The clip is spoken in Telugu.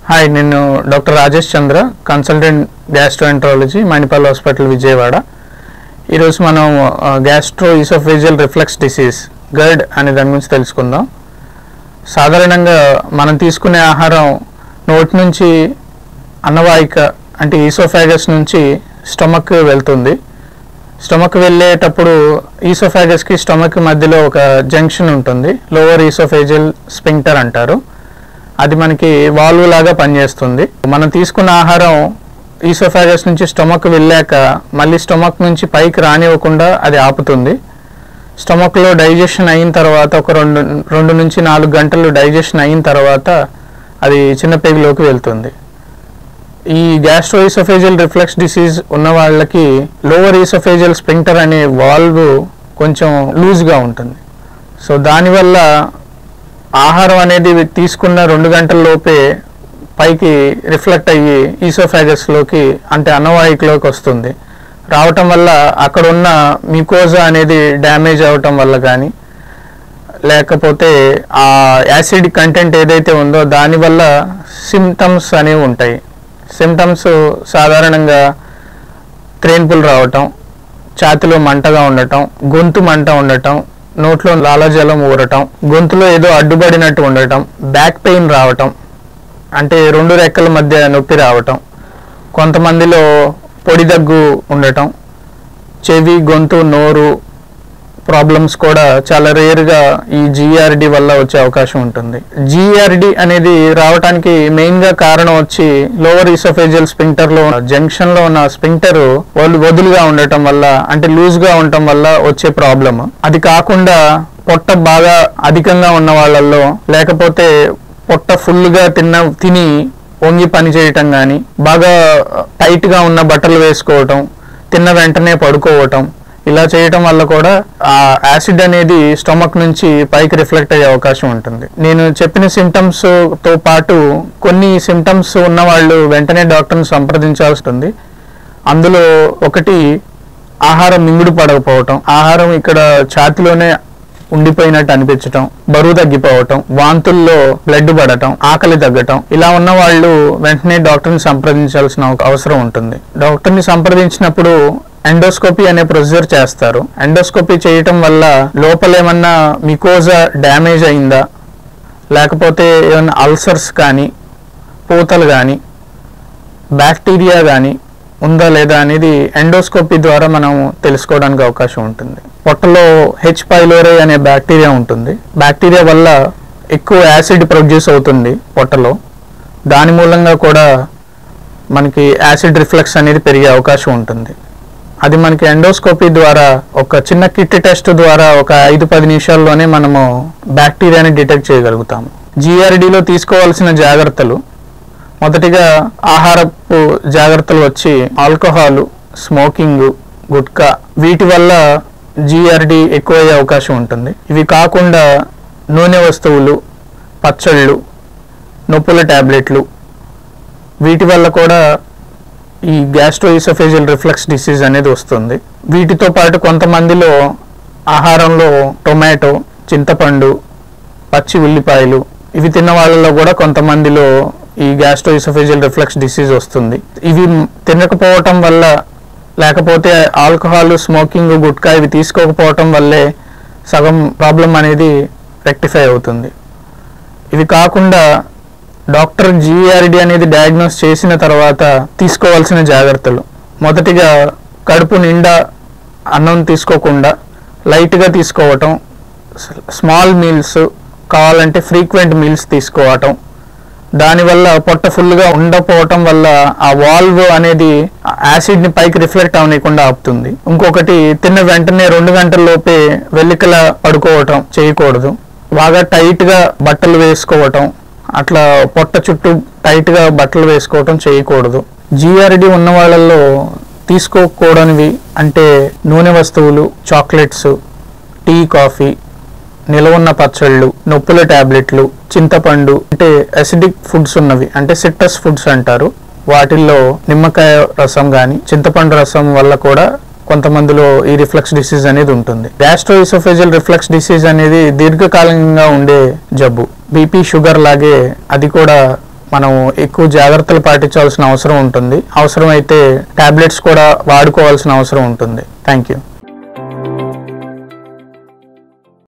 హాయ్ నేను doctor Rajesh Chandra consultant gastroenterology Manipal hospital Vijayawada ఈరోజు మనం gastro oesophageal reflux disease GERD అనే దాని గురించి తెలుసుకుందాం సాధారణంగా మనం తీసుకునే ఆహారం నోటి నుంచి అన్నవాహిక అంటే ఈసోఫాగస్ నుంచి స్టమక్ వెళ్తుంది స్టమక్ వెళ్ళేటప్పుడు ఈసోఫాగస్కి స్టమక్ మధ్యలో ఒక జంక్షన్ ఉంటుంది లోవర్ ఈసోఫేజియల్ స్పింక్టర్ అంటారు అది మనకి వాల్వ్ లాగా పనిచేస్తుంది మనం తీసుకున్న ఆహారం ఈసోఫాగస్ నుంచి స్టమక్ వెళ్ళాక మళ్ళీ స్టమక్ నుంచి పైకి రానివ్వకుండా అది ఆపుతుంది స్టమక్లో డైజెషన్ అయిన తర్వాత ఒక రెండు రెండు నుంచి నాలుగు గంటలు డైజెషన్ అయిన తర్వాత అది చిన్న పేగులోకి వెళ్తుంది ఈ గ్యాస్ట్రో ఈసోఫేజియల్ రిఫ్లెక్స్ డిసీజ్ ఉన్న వాళ్ళకి లోవర్ ఈసోఫేజియల్ స్పింక్టర్ అనే వాల్వ్ కొంచెం లూజ్గా ఉంటుంది సో దానివల్ల ఆహారం అనేది తీసుకున్న రెండు గంటల లోపే పైకి రిఫ్లెక్ట్ అయ్యి ఈసోఫాగస్లోకి అంటే అన్నవాహికలోకి వస్తుంది రావటం వల్ల అక్కడ ఉన్న మికోజా అనేది డ్యామేజ్ అవటం వల్ల కానీ లేకపోతే ఆ యాసిడ్ కంటెంట్ ఏదైతే ఉందో దానివల్ల సిమ్టమ్స్ అనేవి ఉంటాయి సిమ్టమ్స్ సాధారణంగా త్రేన్పులు రావటం ఛాతిలో మంటగా ఉండటం గొంతు మంట ఉండటం నోట్లో లాలాజలం ఊరటం గొంతులో ఏదో అడ్డుపడినట్టు ఉండటం బ్యాక్ పెయిన్ రావటం అంటే రెండు రెక్కల మధ్య నొప్పి రావటం కొంతమందిలో పొడి దగ్గు ఉండటం చెవి గొంతు నోరు ప్రాబ్లమ్స్ కూడా చాలా రేర్గా ఈ జిఆర్డి వల్ల వచ్చే అవకాశం ఉంటుంది జిఆర్డి అనేది రావడానికి మెయిన్గా కారణం వచ్చి లోవర్ ఈసోఫేజియల్ స్పింక్టర్లో జంక్షన్లో ఉన్న స్పింక్టర్ వాళ్ళు వదులుగా ఉండటం వల్ల అంటే లూజ్గా ఉండటం వల్ల వచ్చే ప్రాబ్లమ్ అది కాకుండా పొట్ట బాగా అధికంగా ఉన్న వాళ్ళల్లో లేకపోతే పొట్ట ఫుల్గా తిన్న తిని వంగి పని చేయటం కానీ బాగా టైట్గా ఉన్న బట్టలు వేసుకోవటం తిన్న వెంటనే పడుకోవటం ఇలా చేయటం వల్ల కూడా ఆ యాసిడ్ అనేది స్టమక్ నుంచి పైకి రిఫ్లెక్ట్ అయ్యే అవకాశం ఉంటుంది నేను చెప్పిన సిమ్టమ్స్ తో పాటు కొన్ని సిమ్టమ్స్ ఉన్న వాళ్ళు వెంటనే డాక్టర్ని సంప్రదించాల్సి ఉంటుంది అందులో ఒకటి ఆహారం మింగుడు పడకపోవటం ఆహారం ఇక్కడ ఛాతిలోనే ఉండిపోయినట్టు అనిపించటం బరువు తగ్గిపోవటం వాంతుల్లో బ్లడ్ పడటం ఆకలి తగ్గటం ఇలా ఉన్న వాళ్ళు వెంటనే డాక్టర్ని సంప్రదించాల్సిన అవసరం ఉంటుంది డాక్టర్ని సంప్రదించినప్పుడు ఎండోస్కోపీ అనే ప్రొసీజర్ చేస్తారు ఎండోస్కోపీ చేయటం వల్ల లోపల ఏమన్నా మికోజా డ్యామేజ్ అయిందా లేకపోతే ఏమైనా అల్సర్స్ కానీ పూతలు కానీ బ్యాక్టీరియా కానీ ఉందా లేదా అనేది ఎండోస్కోపీ ద్వారా మనం తెలుసుకోవడానికి అవకాశం ఉంటుంది పొట్టలో హెచ్ పైలోరే అనే బ్యాక్టీరియా ఉంటుంది బ్యాక్టీరియా వల్ల ఎక్కువ యాసిడ్ ప్రొడ్యూస్ అవుతుంది పొట్టలో దాని మూలంగా కూడా మనకి యాసిడ్ రిఫ్లెక్స్ అనేది పెరిగే అవకాశం ఉంటుంది అది మనకి ఎండోస్కోపీ ద్వారా ఒక చిన్న కిట్ టెస్ట్ ద్వారా ఒక ఐదు పది నిమిషాల్లోనే మనము బ్యాక్టీరియాని డిటెక్ట్ చేయగలుగుతాము జిఆర్డిలో తీసుకోవాల్సిన జాగ్రత్తలు మొదటిగా ఆహారపు జాగ్రత్తలు వచ్చి ఆల్కహాల్ స్మోకింగ్ గుట్కా వీటి వల్ల జిఆర్డి ఎక్కువయ్యే అవకాశం ఉంటుంది ఇవి కాకుండా నూనె వస్తువులు పచ్చళ్ళు నొప్పుల టాబ్లెట్లు వీటి వల్ల కూడా ఈ గ్యాస్ట్రో ఈసోఫేజియల్ రిఫ్లెక్స్ డిసీజ్ అనేది వస్తుంది వీటితో పాటు కొంతమందిలో ఆహారంలో టొమాటో చింతపండు పచ్చి ఉల్లిపాయలు ఇవి తిన్న వాళ్ళలో కూడా కొంతమందిలో ఈ గ్యాస్ట్రో ఈసోఫేజియల్ రిఫ్లెక్స్ డిసీజ్ వస్తుంది ఇవి తినకపోవటం వల్ల లేకపోతే ఆల్కహాల్ స్మోకింగ్ గుట్కా ఇవి తీసుకోకపోవటం వల్లే సగం ప్రాబ్లం అనేది రెక్టిఫై అవుతుంది ఇవి కాకుండా డాక్టర్ జిఆర్డి అనేది డయాగ్నోస్ చేసిన తర్వాత తీసుకోవాల్సిన జాగ్రత్తలు మొదటిగా కడుపు నిండా అన్నం తీసుకోకుండా లైట్గా తీసుకోవటం స్మాల్ మీల్స్ కావాలంటే ఫ్రీక్వెంట్ మీల్స్ తీసుకోవటం దానివల్ల పొట్ట ఫుల్గా ఉండకపోవటం వల్ల ఆ వాల్వ్ అనేది యాసిడ్ని పైకి రిఫ్లెక్ట్ అవనీయకుండా ఆపుతుంది ఇంకొకటి తిన్న వెంటనే రెండు గంటల లోపే వెల్లికల పడుకోవటం చేయకూడదు బాగా టైట్గా బట్టలు వేసుకోవటం అట్లా పొట్ట చుట్టూ టైట్గా బట్టలు వేసుకోవటం చేయకూడదు జిఆర్డి ఉన్న వాళ్ళల్లో తీసుకోకూడనివి అంటే నూనె వస్తువులు చాక్లెట్స్ టీ కాఫీ నిలవున్న పచ్చళ్ళు నొప్పుల టాబ్లెట్లు చింతపండు అంటే అసిడిక్ ఫుడ్స్ ఉన్నవి అంటే సిట్రస్ ఫుడ్స్ అంటారు వాటిల్లో నిమ్మకాయ రసం కానీ చింతపండు రసం వల్ల కూడా కొంతమందిలో ఈ రిఫ్లెక్స్ డిసీజ్ అనేది ఉంటుంది గ్యాస్ట్రోఇసోఫేజియల్ రిఫ్లెక్స్ డిసీజ్ అనేది దీర్ఘకాలికంగా ఉండే జబ్బు బీపీ షుగర్ లాగే అది కూడా మనం ఎక్కువ జాగ్రత్తలు పాటించాల్సిన అవసరం ఉంటుంది అవసరమైతే టాబ్లెట్స్ కూడా వాడుకోవాల్సిన అవసరం ఉంటుంది థ్యాంక్ యూ